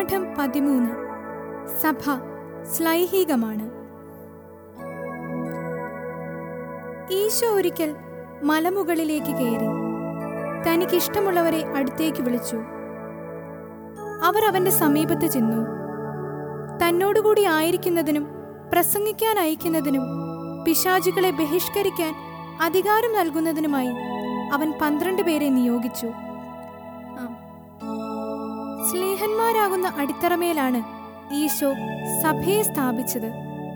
പാഠം പതിമൂന്ന് സഭ ശ്ലൈഹികമാണ് ഈശോ ഒരിക്കൽ മലമുകളിലേക്ക് കയറി തനിക്കിഷ്ടമുള്ളവരെ അടുത്തേക്ക് വിളിച്ചു അവർ അവന്റെ സമീപത്ത് ചെന്നു തന്നോടുകൂടി ആയിരിക്കുന്നതിനും പ്രസംഗിക്കാൻ അയക്കുന്നതിനും പിശാചുകളെ ബഹിഷ്കരിക്കാൻ അധികാരം നൽകുന്നതിനുമായി അവൻ പന്ത്രണ്ട് പേരെ നിയോഗിച്ചു ആ. സ്നേഹന്മാരാകുന്ന അടിത്തറമേലാണ് ഈശോ സഭയെ സ്ഥാപിച്ചത്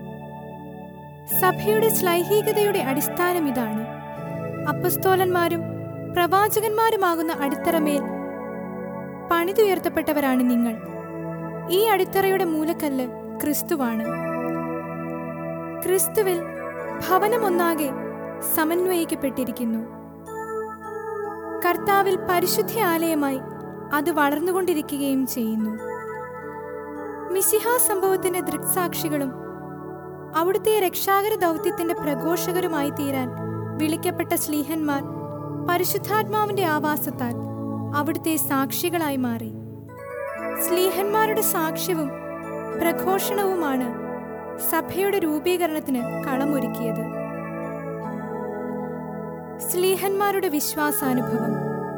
സഭയുടെ ശ്ലൈഹികതയുടെ അടിസ്ഥാനം ഇതാണ് അപ്പസ്തോലന്മാരും പ്രവാചകന്മാരുമാകുന്ന അടിത്തറമേൽ പണിതുയർത്തപ്പെട്ടവരാണ് നിങ്ങൾ ഈ അടിത്തറയുടെ മൂലക്കല്ല് ക്രിസ്തുവാണ് ക്രിസ്തുവിൽ ഭവനമൊന്നാകെ സമന്വയിക്കപ്പെട്ടിരിക്കുന്നു കർത്താവിൽ പരിശുദ്ധ ആലയമായി അത് വളർന്നുകൊണ്ടിരിക്കുകയും ചെയ്യുന്നു മിസിഹ സംഭവത്തിന്റെ ദൃക്സാക്ഷികളും അവിടുത്തെ രക്ഷാകര ദൗത്യത്തിന്റെ പ്രഘോഷകരുമായി തീരാൻ വിളിക്കപ്പെട്ട സ്ലീഹന്മാർ പരിശുദ്ധാത്മാവിന്റെ ആവാസത്താൽ അവിടുത്തെ സാക്ഷികളായി മാറി സ്ലീഹന്മാരുടെ സാക്ഷ്യവും പ്രഘോഷണവുമാണ് സഭയുടെ രൂപീകരണത്തിന് കളമൊരുക്കിയത് സ്ലീഹന്മാരുടെ വിശ്വാസാനുഭവം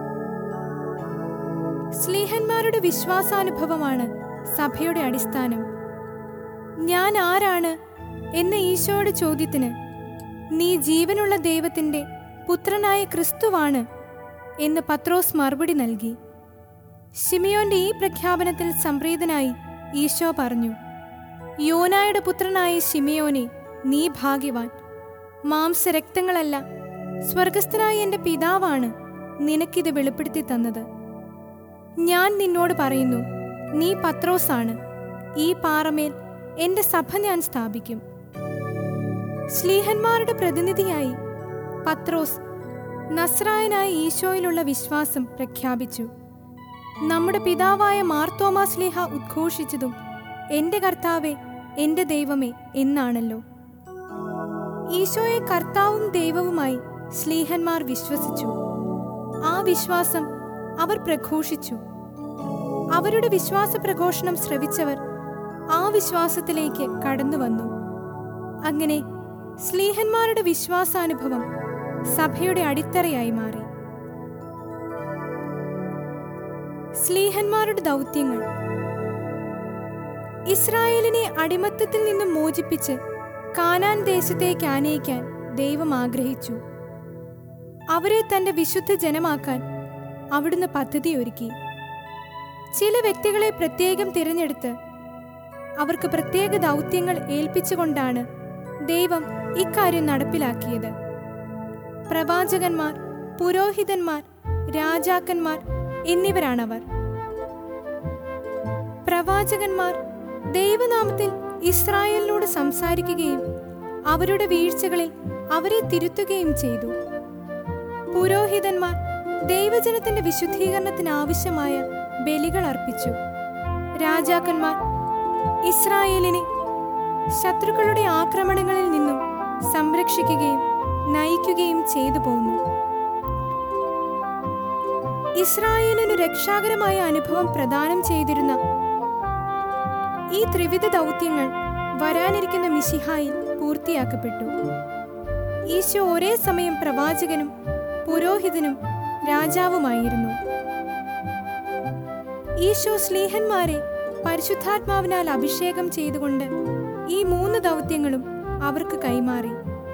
സ്ലീഹന്മാരുടെ വിശ്വാസാനുഭവമാണ് സഭയുടെ അടിസ്ഥാനം ഞാൻ ആരാണ് എന്ന ഈശോയുടെ ചോദ്യത്തിന് നീ ജീവനുള്ള ദൈവത്തിന്റെ പുത്രനായ ക്രിസ്തുവാണ് എന്ന് പത്രോസ് മറുപടി നൽകി ഷിമിയോന്റെ ഈ പ്രഖ്യാപനത്തിൽ സംപ്രീതനായി ഈശോ പറഞ്ഞു യോനായുടെ പുത്രനായ ഷിമിയോനെ നീ ഭാഗ്യവാൻ മാംസരക്തങ്ങളല്ല സ്വർഗസ്ഥനായ എന്റെ പിതാവാണ് നിനക്കിത് വെളിപ്പെടുത്തി തന്നത് ഞാൻ നിന്നോട് പറയുന്നു നീ പത്രോസാണ് ഈ പാറമേൽ എന്റെ സഭ ഞാൻ സ്ഥാപിക്കും ശ്ലീഹന്മാരുടെ പ്രതിനിധിയായി പത്രോസ് നസ്രായനായ ഈശോയിലുള്ള വിശ്വാസം പ്രഖ്യാപിച്ചു നമ്മുടെ പിതാവായ മാർത്തോമാ സ്ലീഹ ഉദ്ഘോഷിച്ചതും എന്റെ കർത്താവെ എന്റെ ദൈവമേ എന്നാണല്ലോ ഈശോയെ കർത്താവും ദൈവവുമായി സ്ലീഹന്മാർ വിശ്വസിച്ചു ആ വിശ്വാസം അവർ പ്രഘോഷിച്ചു അവരുടെ വിശ്വാസ പ്രഘോഷണം ശ്രവിച്ചവർ ആ വിശ്വാസത്തിലേക്ക് കടന്നു വന്നു അങ്ങനെ സ്ലീഹന്മാരുടെ വിശ്വാസാനുഭവം സഭയുടെ അടിത്തറയായി മാറി സ്ലീഹന്മാരുടെ ദൗത്യങ്ങൾ ഇസ്രായേലിനെ അടിമത്തത്തിൽ നിന്നും മോചിപ്പിച്ച് കാനാൻ ദേശത്തേക്ക് ആനയിക്കാൻ ദൈവം ആഗ്രഹിച്ചു അവരെ തന്റെ വിശുദ്ധ ജനമാക്കാൻ അവിടുന്ന് പദ്ധതി ഒരുക്കി ചില വ്യക്തികളെ പ്രത്യേകം തിരഞ്ഞെടുത്ത് അവർക്ക് പ്രത്യേക ദൗത്യങ്ങൾ ഏൽപ്പിച്ചുകൊണ്ടാണ് ദൈവം ഇക്കാര്യം നടപ്പിലാക്കിയത് പ്രവാചകന്മാർ പുരോഹിതന്മാർ രാജാക്കന്മാർ എന്നിവരാണവർ പ്രവാചകന്മാർ ദൈവനാമത്തിൽ ഇസ്രായേലിനോട് സംസാരിക്കുകയും അവരുടെ വീഴ്ചകളിൽ അവരെ തിരുത്തുകയും ചെയ്തു പുരോഹിതന്മാർ ദൈവജനത്തിന്റെ വിശുദ്ധീകരണത്തിന് ആവശ്യമായ ബലികൾ അർപ്പിച്ചു രാജാക്കന്മാർ ഇസ്രായേലിനെ ശത്രുക്കളുടെ ആക്രമണങ്ങളിൽ നിന്നും സംരക്ഷിക്കുകയും നയിക്കുകയും ചെയ്തു പോന്നു ഇസ്രായേലിന് രക്ഷാകരമായ അനുഭവം പ്രദാനം ചെയ്തിരുന്ന ഈ ത്രിവിധ ദൗത്യങ്ങൾ വരാനിരിക്കുന്ന മിശിഹായിൽ പൂർത്തിയാക്കപ്പെട്ടു ഈശോ ഒരേ സമയം പ്രവാചകനും പുരോഹിതനും രാജാവുമായിരുന്നു ഈശോ സ്ലീഹന്മാരെ പരിശുദ്ധാത്മാവിനാൽ അഭിഷേകം ചെയ്തുകൊണ്ട് ഈ മൂന്ന് ദൗത്യങ്ങളും അവർക്ക് കൈമാറി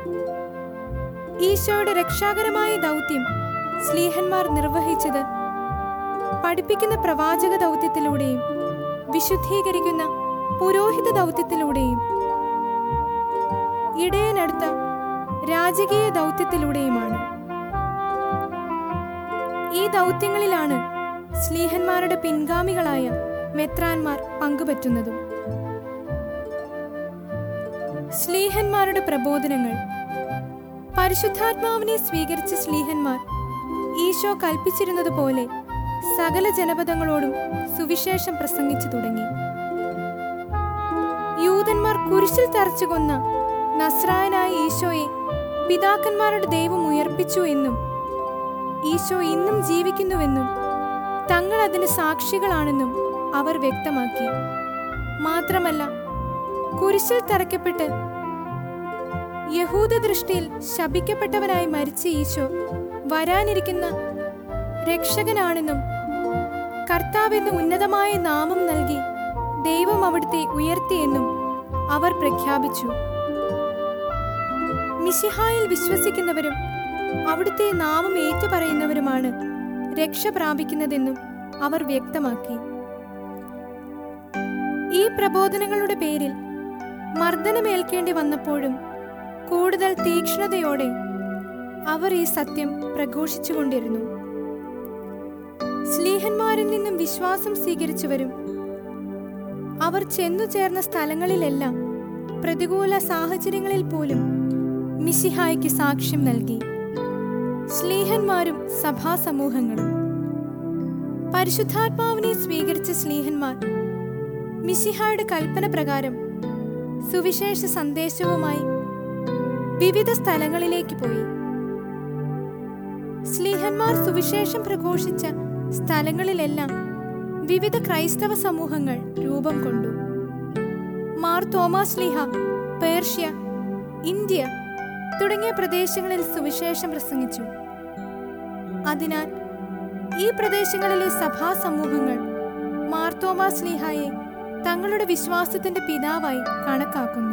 ഈശോയുടെ രക്ഷാകരമായ ദൗത്യം സ്ലീഹന്മാർ നിർവഹിച്ചത് പഠിപ്പിക്കുന്ന പ്രവാചക ദൗത്യത്തിലൂടെയും വിശുദ്ധീകരിക്കുന്ന പുരോഹിത ദൗത്യത്തിലൂടെയും ഇടയനടുത്ത രാജകീയ ദൗത്യത്തിലൂടെയുമാണ് ഈ ദൗത്യങ്ങളിലാണ് സ്ലീഹന്മാരുടെ പിൻഗാമികളായ മെത്രാന്മാർ പങ്കുപറ്റുന്നതും സ്ലീഹന്മാരുടെ പ്രബോധനങ്ങൾ പരിശുദ്ധാത്മാവിനെ സ്വീകരിച്ച സ്ലീഹന്മാർ ഈശോ കൽപ്പിച്ചിരുന്നതുപോലെ സകല ജനപദങ്ങളോടും സുവിശേഷം പ്രസംഗിച്ചു തുടങ്ങി യൂതന്മാർ കുരിശിൽ തറച്ചു കൊന്ന നസ്രായനായ ഈശോയെ പിതാക്കന്മാരുടെ ദൈവം ഉയർപ്പിച്ചു എന്നും ഈശോ ഇന്നും ജീവിക്കുന്നുവെന്നും തങ്ങൾ അതിന് സാക്ഷികളാണെന്നും അവർ വ്യക്തമാക്കി മാത്രമല്ല കുരിശിൽ തറയ്ക്കപ്പെട്ട് യഹൂദ ദൃഷ്ടിയിൽ ശപിക്കപ്പെട്ടവനായി മരിച്ച ഈശോ വരാനിരിക്കുന്ന രക്ഷകനാണെന്നും കർത്താവെന്ന് ഉന്നതമായ നാമം നൽകി ദൈവം അവിടുത്തെ ഉയർത്തിയെന്നും അവർ പ്രഖ്യാപിച്ചു മിശിഹായിൽ വിശ്വസിക്കുന്നവരും അവിടുത്തെ നാമം ഏറ്റുപറയുന്നവരുമാണ് രക്ഷ പ്രാപിക്കുന്നതെന്നും അവർ വ്യക്തമാക്കി ഈ പ്രബോധനങ്ങളുടെ പേരിൽ മർദ്ദനമേൽക്കേണ്ടി വന്നപ്പോഴും കൂടുതൽ തീക്ഷ്ണതയോടെ അവർ ഈ സത്യം പ്രഘോഷിച്ചുകൊണ്ടിരുന്നു സ്ലീഹന്മാരിൽ നിന്നും വിശ്വാസം സ്വീകരിച്ചവരും അവർ ചെന്നു ചേർന്ന സ്ഥലങ്ങളിലെല്ലാം പ്രതികൂല സാഹചര്യങ്ങളിൽ പോലും മിശിഹായ്ക്ക് സാക്ഷ്യം നൽകി സ്ലീഹന്മാരും സഭാസമൂഹങ്ങളും പരിശുദ്ധാത്മാവിനെ സ്വീകരിച്ച സ്ലീഹന്മാർ മിശിഹായുടെ കൽപ്പന പ്രകാരം സുവിശേഷ സന്ദേശവുമായി വിവിധ സ്ഥലങ്ങളിലേക്ക് പോയി സ്ലീഹന്മാർ സുവിശേഷം പ്രഘോഷിച്ച സ്ഥലങ്ങളിലെല്ലാം വിവിധ ക്രൈസ്തവ സമൂഹങ്ങൾ രൂപം കൊണ്ടു മാർ തോമസ് ലീഹ പേർഷ്യ ഇന്ത്യ തുടങ്ങിയ പ്രദേശങ്ങളിൽ സുവിശേഷം പ്രസംഗിച്ചു അതിനാൽ ഈ പ്രദേശങ്ങളിലെ സഭാ സമൂഹങ്ങൾ മാർ തോമസ് ലീഹായെ തങ്ങളുടെ വിശ്വാസത്തിന്റെ പിതാവായി കണക്കാക്കുന്നു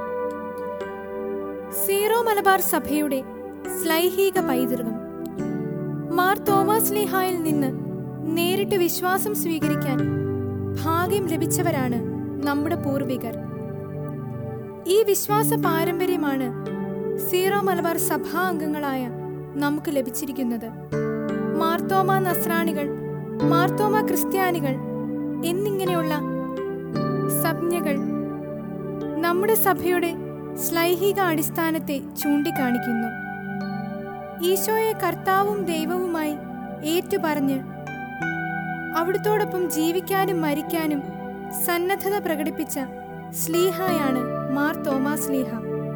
സീറോ മലബാർ സഭയുടെ ശ്ലൈഹിക പൈതൃകം മാർ തോമസ് ലീഹായിൽ നിന്ന് നേരിട്ട് വിശ്വാസം സ്വീകരിക്കാൻ ഭാഗ്യം ലഭിച്ചവരാണ് നമ്മുടെ പൂർവികർ ഈ വിശ്വാസ പാരമ്പര്യമാണ് സീറോ മലബാർ സഭാ അംഗങ്ങളായ നമുക്ക് ലഭിച്ചിരിക്കുന്നത് മാർത്തോമ നസ്രാണികൾ മാർത്തോമ ക്രിസ്ത്യാനികൾ എന്നിങ്ങനെയുള്ള സംജ്ഞകൾ നമ്മുടെ സഭയുടെ ശ്ലൈഹിക അടിസ്ഥാനത്തെ ചൂണ്ടിക്കാണിക്കുന്നു ഈശോയെ കർത്താവും ദൈവവുമായി ഏറ്റുപറഞ്ഞ് അവിടുത്തോടൊപ്പം ജീവിക്കാനും മരിക്കാനും സന്നദ്ധത പ്രകടിപ്പിച്ച സ്ലീഹായാണ് മാർ തോമാ സ്ലീഹ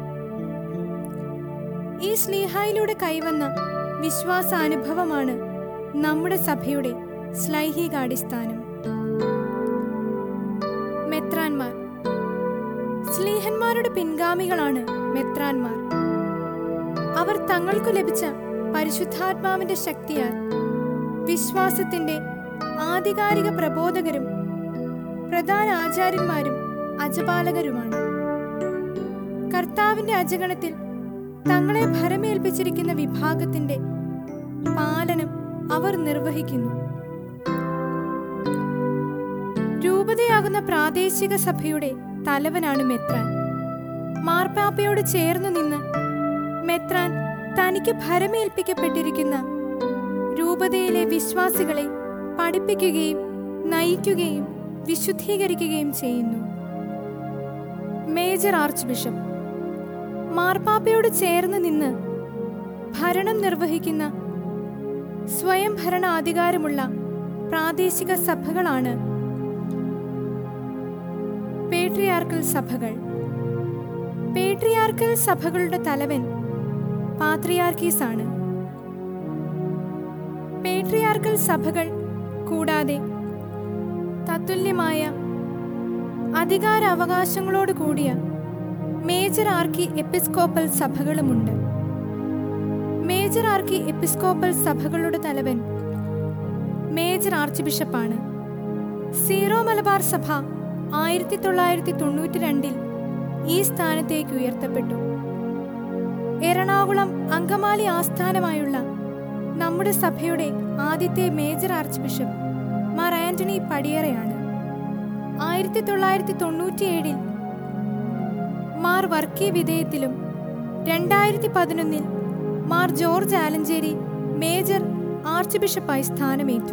ഈ സ്ലീഹായിലൂടെ കൈവന്ന വിശ്വാസാനുഭവമാണ് നമ്മുടെ സഭയുടെ ശ്ലൈഹികാടിസ്ഥാനം മെത്രാൻമാർ സ്ലീഹന്മാരുടെ പിൻഗാമികളാണ് മെത്രാൻമാർ അവർ തങ്ങൾക്കു ലഭിച്ച പരിശുദ്ധാത്മാവിന്റെ ശക്തിയാൽ വിശ്വാസത്തിന്റെ ആധികാരിക പ്രബോധകരും പ്രധാന ആചാര്യന്മാരും അജപാലകരുമാണ് കർത്താവിന്റെ അജഗണത്തിൽ തങ്ങളെ ഭരമേൽപ്പിച്ചിരിക്കുന്ന വിഭാഗത്തിന്റെ പാലനം അവർ നിർവഹിക്കുന്നു രൂപതയാകുന്ന പ്രാദേശിക സഭയുടെ തലവനാണ് മെത്രാൻ മാർപ്പാപ്പയോട് ചേർന്നു നിന്ന് മെത്രാൻ തനിക്ക് ഭരമേൽപ്പിക്കപ്പെട്ടിരിക്കുന്ന രൂപതയിലെ വിശ്വാസികളെ പഠിപ്പിക്കുകയും നയിക്കുകയും വിശുദ്ധീകരിക്കുകയും ചെയ്യുന്നു മേജർ ആർച്ച് ബിഷപ്പ് മാർപ്പാപ്പയോട് ചേർന്ന് നിന്ന് ഭരണം നിർവഹിക്കുന്ന സ്വയം ഭരണാധികാരമുള്ള പ്രാദേശിക സഭകളാണ് പേട്രിയാർക്കൽ സഭകൾ പേട്രിയാർക്കൽ സഭകളുടെ തലവൻ പാത്രിയാർക്കീസ് ആണ് പേട്രിയാർക്കൽ സഭകൾ കൂടാതെ തത്തുല്യമായ അധികാരാവകാശങ്ങളോട് കൂടിയ മേജർ ആർക്കി എപ്പിസ്കോപ്പൽ സഭകളുമുണ്ട് മേജർ ആർക്കി എപ്പിസ്കോപ്പൽ സഭകളുടെ തലവൻ മേജർ ആർച്ച് ബിഷപ്പാണ് സീറോ മലബാർ സഭ ആയിരത്തി തൊള്ളായിരത്തി തൊണ്ണൂറ്റി രണ്ടിൽ ഈ സ്ഥാനത്തേക്ക് ഉയർത്തപ്പെട്ടു എറണാകുളം അങ്കമാലി ആസ്ഥാനമായുള്ള നമ്മുടെ സഭയുടെ ആദ്യത്തെ major archbishop Mar Antony പടിയറയാണ് ആയിരത്തി തൊള്ളായിരത്തി തൊണ്ണൂറ്റിയേഴിൽ മാർ വർക്കി വിധേയത്തിലും രണ്ടായിരത്തി പതിനൊന്നിൽ മാർ ജോർജ് ആലഞ്ചേരി മേജർ ആർച്ച് ബിഷപ്പായി സ്ഥാനമേറ്റു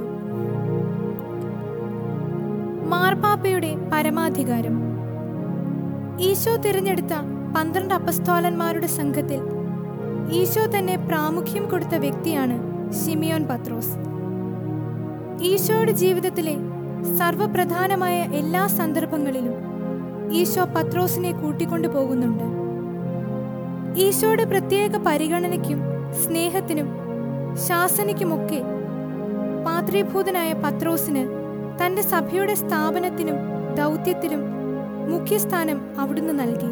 മാർപ്പാപ്പയുടെ പരമാധികാരം ഈശോ തിരഞ്ഞെടുത്ത പന്ത്രണ്ട് അപ്പസ്തോലന്മാരുടെ സംഘത്തിൽ ഈശോ തന്നെ പ്രാമുഖ്യം കൊടുത്ത വ്യക്തിയാണ് ഷിമിയോൻ പത്രോസ് ഈശോയുടെ ജീവിതത്തിലെ സർവപ്രധാനമായ എല്ലാ സന്ദർഭങ്ങളിലും ഈശോ പത്രോസിനെ കൂട്ടിക്കൊണ്ടു പോകുന്നുണ്ട് ഈശോയുടെ പ്രത്യേക പരിഗണനയ്ക്കും സ്നേഹത്തിനും ശാസനയ്ക്കുമൊക്കെ പാത്രീഭൂതനായ പത്രോസിന് തന്റെ സഭയുടെ സ്ഥാപനത്തിനും ദൗത്യത്തിലും മുഖ്യസ്ഥാനം അവിടുന്ന് നൽകി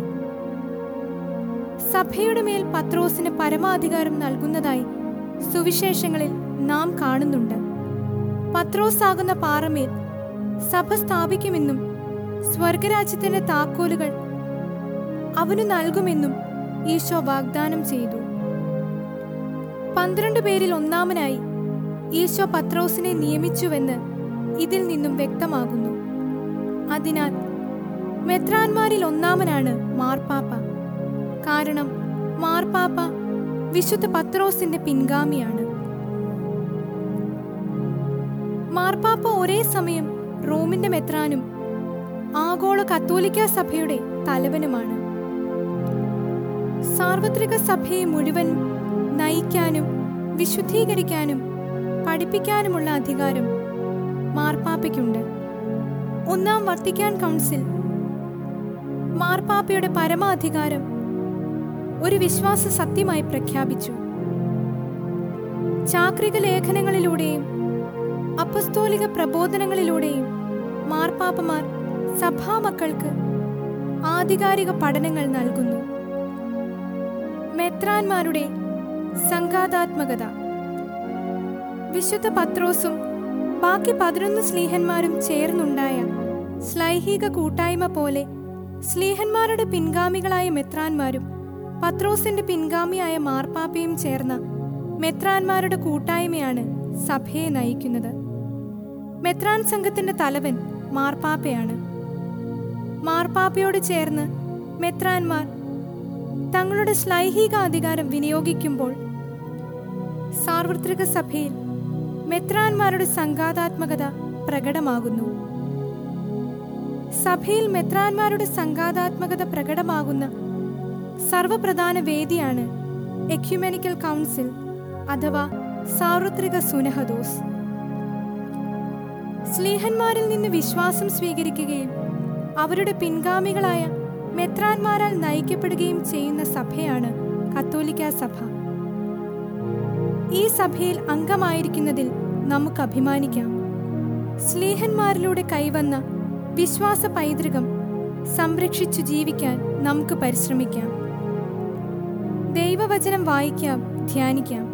സഭയുടെ മേൽ പത്രോസിന് പരമാധികാരം നൽകുന്നതായി സുവിശേഷങ്ങളിൽ നാം കാണുന്നുണ്ട് പത്രോസ് ആകുന്ന പാറമേൽ സഭ സ്ഥാപിക്കുമെന്നും സ്വർഗരാജ്യത്തിന്റെ താക്കോലുകൾ അവനു നൽകുമെന്നും ഈശോ വാഗ്ദാനം ചെയ്തു പന്ത്രണ്ട് പേരിൽ ഒന്നാമനായി ഈശോ പത്രോസിനെ നിയമിച്ചുവെന്ന് ഇതിൽ നിന്നും വ്യക്തമാകുന്നു അതിനാൽ മെത്രാന്മാരിൽ ഒന്നാമനാണ് മാർപ്പാപ്പ കാരണം മാർപ്പാപ്പ വിശുദ്ധ പത്രോസിന്റെ പിൻഗാമിയാണ് മാർപ്പാപ്പ ഒരേ സമയം റോമിന്റെ മെത്രാനും ആഗോള കത്തോലിക്ക സഭയുടെ തലവനുമാണ് സാർവത്രിക സഭയെ മുഴുവൻ നയിക്കാനും വിശുദ്ധീകരിക്കാനും പഠിപ്പിക്കാനുമുള്ള അധികാരം മാർപ്പാപ്പയ്ക്കുണ്ട് ഒന്നാം വത്തിക്കാൻ കൗൺസിൽ മാർപ്പാപ്പയുടെ പരമാധികാരം ഒരു വിശ്വാസ സത്യമായി പ്രഖ്യാപിച്ചു ചാക്രിക ലേഖനങ്ങളിലൂടെയും അപ്പസ്തോലിക പ്രബോധനങ്ങളിലൂടെയും മാർപ്പാപ്പമാർ സഭാമക്കൾക്ക് ആധികാരിക പഠനങ്ങൾ നൽകുന്നു മെത്രാന്മാരുടെ സംഘാതാത്മകത വിശുദ്ധ പത്രോസും ബാക്കി പതിനൊന്ന് സ്ലീഹന്മാരും ചേർന്നുണ്ടായ ശ്ലൈഹിക കൂട്ടായ്മ പോലെ സ്ലീഹന്മാരുടെ പിൻഗാമികളായ മെത്രാന്മാരും പത്രോസിന്റെ പിൻഗാമിയായ മാർപ്പാപ്പയും ചേർന്ന മെത്രാന്മാരുടെ കൂട്ടായ്മയാണ് സഭയെ നയിക്കുന്നത് മെത്രാൻ സംഘത്തിന്റെ തലവൻ മാർപ്പാപ്പയാണ് മാർപ്പാപ്പയോട് ചേർന്ന് മെത്രാന്മാർ തങ്ങളുടെ ശ്ലൈഹിക അധികാരം വിനിയോഗിക്കുമ്പോൾ സാർവത്രിക സഭയിൽ മെത്രാന്മാരുടെ സംഘാതാത്മകത പ്രകടമാകുന്നു സഭയിൽ മെത്രാന്മാരുടെ സംഘാതാത്മകത പ്രകടമാകുന്ന സർവപ്രധാന വേദിയാണ് എക്യുമെനിക്കൽ കൗൺസിൽ അഥവാ സാർവത്രിക സുനഹദോസ് സ്ലീഹന്മാരിൽ നിന്ന് വിശ്വാസം സ്വീകരിക്കുകയും അവരുടെ പിൻഗാമികളായ മെത്രാന്മാരാൽ നയിക്കപ്പെടുകയും ചെയ്യുന്ന സഭയാണ് കത്തോലിക്ക സഭ ഈ സഭയിൽ അംഗമായിരിക്കുന്നതിൽ നമുക്ക് അഭിമാനിക്കാം സ്ലീഹന്മാരിലൂടെ കൈവന്ന വിശ്വാസ പൈതൃകം സംരക്ഷിച്ചു ജീവിക്കാൻ നമുക്ക് പരിശ്രമിക്കാം ദൈവവചനം വായിക്കാം ധ്യാനിക്കാം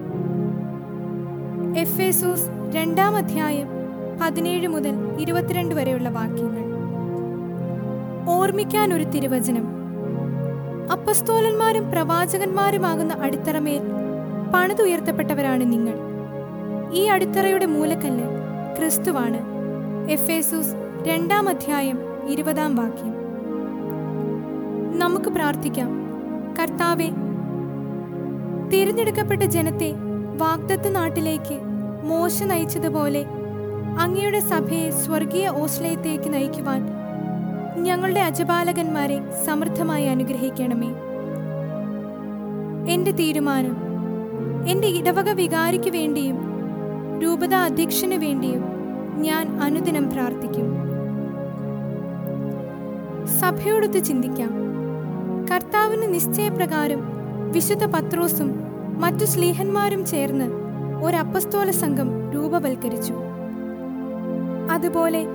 എഫേസൂസ് രണ്ടാം അധ്യായം പതിനേഴ് മുതൽ ഇരുപത്തിരണ്ട് വരെയുള്ള വാക്യങ്ങൾ ഓർമ്മിക്കാൻ ഒരു തിരുവചനം അപ്പസ്തോലന്മാരും പ്രവാചകന്മാരുമാകുന്ന അടിത്തറമേൽ പണിതുയർത്തപ്പെട്ടവരാണ് നിങ്ങൾ ഈ അടിത്തറയുടെ മൂലക്കല്ല് ക്രിസ്തുവാണ് എഫേസൂസ് രണ്ടാം അധ്യായം ഇരുപതാം വാക്യം നമുക്ക് പ്രാർത്ഥിക്കാം കർത്താവെ തിരഞ്ഞെടുക്കപ്പെട്ട ജനത്തെ വാഗ്ദത്ത നാട്ടിലേക്ക് മോശ നയിച്ചതുപോലെ അങ്ങയുടെ സഭയെ സ്വർഗീയ ഓശ്ലയത്തേക്ക് നയിക്കുവാൻ ഞങ്ങളുടെ അജപാലകന്മാരെ സമൃദ്ധമായി അനുഗ്രഹിക്കണമേ എന്റെ തീരുമാനം എന്റെ ഇടവക വികാരിക്ക് വേണ്ടിയും രൂപത അധ്യക്ഷന് വേണ്ടിയും ഞാൻ അനുദിനം പ്രാർത്ഥിക്കും സഭയോടൊത്ത് ചിന്തിക്കാം കർത്താവിന് നിശ്ചയപ്രകാരം വിശുദ്ധ പത്രോസും മറ്റു സ്ലീഹന്മാരും ചേർന്ന് ഒരു അപ്പസ്തോല സംഘം രൂപവൽക്കരിച്ചു അതുപോലെ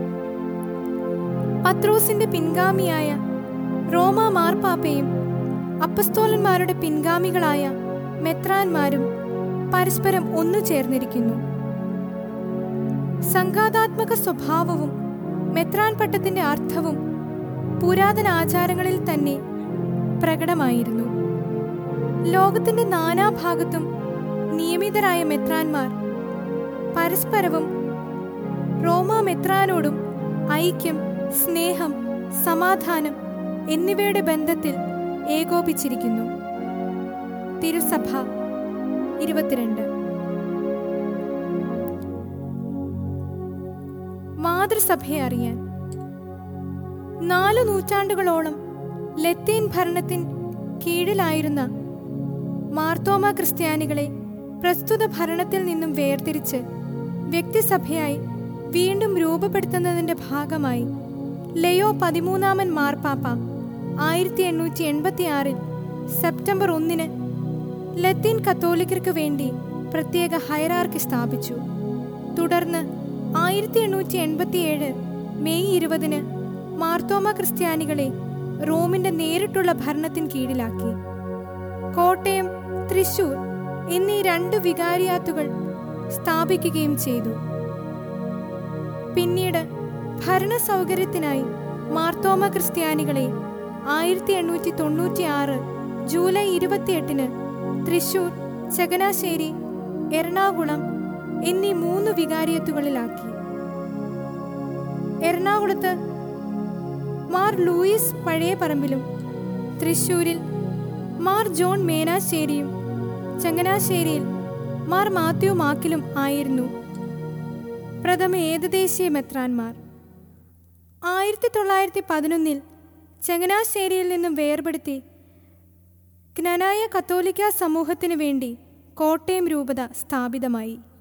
പത്രോസിന്റെ പിൻഗാമിയായ റോമ മാർപ്പാപ്പയും അപ്പസ്തോലന്മാരുടെ പിൻഗാമികളായ മെത്രാന്മാരും പരസ്പരം ഒന്നു ചേർന്നിരിക്കുന്നു സംഘാതാത്മക സ്വഭാവവും മെത്രാൻ പട്ടത്തിന്റെ അർത്ഥവും പുരാതന ആചാരങ്ങളിൽ തന്നെ പ്രകടമായിരുന്നു ലോകത്തിന്റെ നാനാഭാഗത്തും നിയമിതരായ മെത്രാന്മാർ പരസ്പരവും റോമ മെത്രാനോടും ഐക്യം സ്നേഹം സമാധാനം എന്നിവയുടെ ബന്ധത്തിൽ ഏകോപിച്ചിരിക്കുന്നു തിരുസഭ ഇരുപത്തിരണ്ട് മാതൃസഭയെ അറിയാൻ നാലു നൂറ്റാണ്ടുകളോളം ലത്തീൻ ഭരണത്തിൻ കീഴിലായിരുന്ന മാർത്തോമ ക്രിസ്ത്യാനികളെ പ്രസ്തുത ഭരണത്തിൽ നിന്നും വേർതിരിച്ച് വ്യക്തിസഭയായി വീണ്ടും രൂപപ്പെടുത്തുന്നതിന്റെ ഭാഗമായി ലയോ പതിമൂന്നാമൻ മാർപ്പാപ്പ ആയിരത്തി എണ്ണൂറ്റി എൺപത്തി ആറിൽ സെപ്റ്റംബർ ഒന്നിന് ലത്തീൻ കത്തോലിക്കർക്ക് വേണ്ടി പ്രത്യേക ഹൈറാർക്കി സ്ഥാപിച്ചു തുടർന്ന് ആയിരത്തി എണ്ണൂറ്റി എൺപത്തിയേഴ് മെയ് ഇരുപതിന് മാർത്തോമ ക്രിസ്ത്യാനികളെ റോമിന്റെ നേരിട്ടുള്ള ഭരണത്തിന് കീഴിലാക്കി കോട്ടയം തൃശൂർ എന്നീ രണ്ട് വികാരിയാത്തുകൾ സ്ഥാപിക്കുകയും ചെയ്തു പിന്നീട് ഭരണ സൗകര്യത്തിനായി മാർത്തോമ ക്രിസ്ത്യാനികളെ ആയിരത്തി എണ്ണൂറ്റി തൊണ്ണൂറ്റി ആറ് ജൂലൈ ഇരുപത്തിയെട്ടിന് തൃശൂർ ചങ്ങനാശ്ശേരി എറണാകുളം എന്നീ മൂന്ന് വികാരിയത്തുകളിലാക്കി എറണാകുളത്ത് മാർ ലൂയിസ് പഴയപറമ്പിലും തൃശൂരിൽ മാർ ജോൺ മേനാശ്ശേരിയും ചങ്ങനാശ്ശേരിയിൽ മാർ മാത്യു മാക്കിലും ആയിരുന്നു പ്രഥമ ഏകദേശീയ മെത്രാന്മാർ ആയിരത്തി തൊള്ളായിരത്തി പതിനൊന്നിൽ ചങ്ങനാശ്ശേരിയിൽ നിന്നും വേർപെടുത്തി ജ്ഞനായ കത്തോലിക്ക സമൂഹത്തിനു വേണ്ടി കോട്ടയം രൂപത സ്ഥാപിതമായി